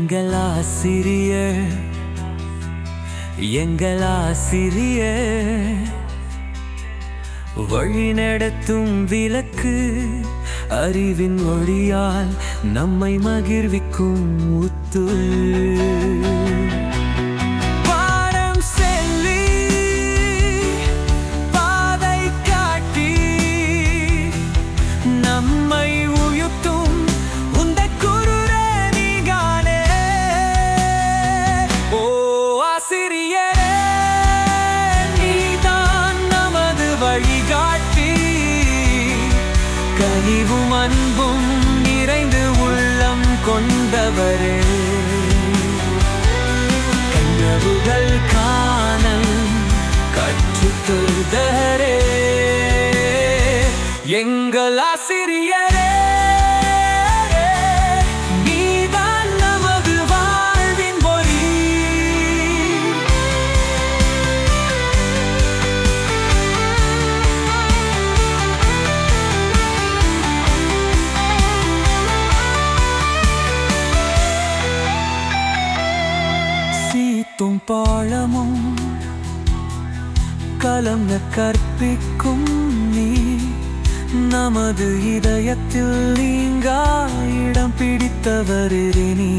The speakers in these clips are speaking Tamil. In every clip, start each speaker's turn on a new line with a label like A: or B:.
A: எங்கள் ஆசிரியர் எங்கள் ஆசிரியர் வழிநடத்தும் விளக்கு அறிவின் ஒளியால் நம்மை மகிழ்விக்கும் முத்து பாடம் சொல்லி பாதை காட்டி நம்மை உயுத்தும் உந்த குருரே நீகானே ஓ ஆசிரியரே நீதான் நமது வழிகாட்டி கனிவும் அன்பும் நிறைந்து உள்ளம் கொண்டவரே கனவுகள் காணல் கற்றுத்தருதரே எங்கள் ஆசிரியரே நீதான் நமது வாழ்வின் ஒளி சீத்தும் பாழமும் கலந்த கற்பிக்கும் நீ நமது இதயத்தில் நீங்கா இடம் பிடித்தவரே நீ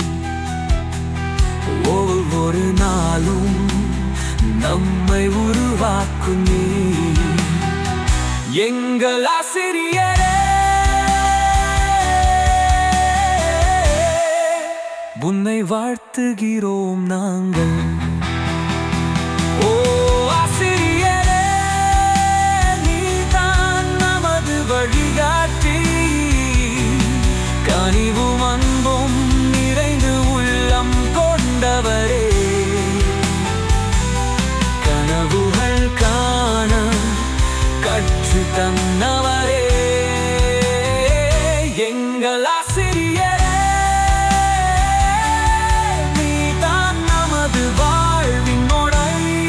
A: ஒவ்வொரு நாளும் நம்மை உருவாக்கும் நீ எங்கள் ஆசிரியரே உன்னை வாழ்த்துகிறோம் நாங்கள் ஓ ஆசிரியரே நீதான் நமது வழிகாட்டி கனிவும் அன்பும் நிறைந்து உள்ளம் கொண்டவரே கனவுகள் காண கற்று தந்தவரே எங்கள் ஆசிரியரே நீதான் நமது வாழ்வின் நொடை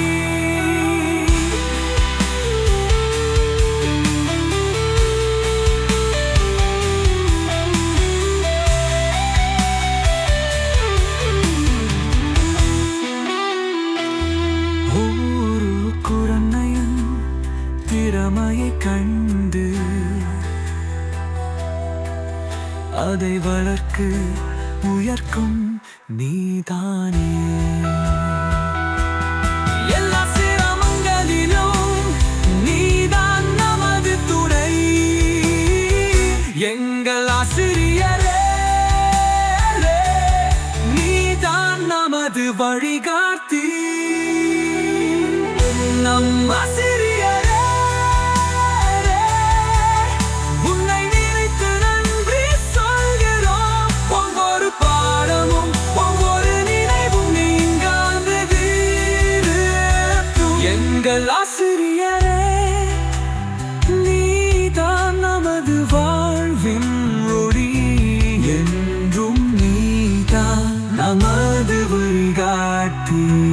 A: ஒரு குழந்தையின் திறமையை கண்டு அதை வளர்க்கு உயர்க்கும் நீதானே எல்லா சிரமங்களிலும் நீதான் நமது துணை எங்கள் ஆசிரியரே நீதான் நமது வழிகாட்டி நம் ஆசிரியரே உன்னை நினைத்து நன்றி சொல்கிறோம் ஒவ்வொரு பாடமும் ஒவ்வொரு நினைவும் நீங்காதது எங்கள் ஆசிரியரே நீதான் நமது வாழ்வின் ஒளி என்றும் நீதான் நமது வழிகாட்டி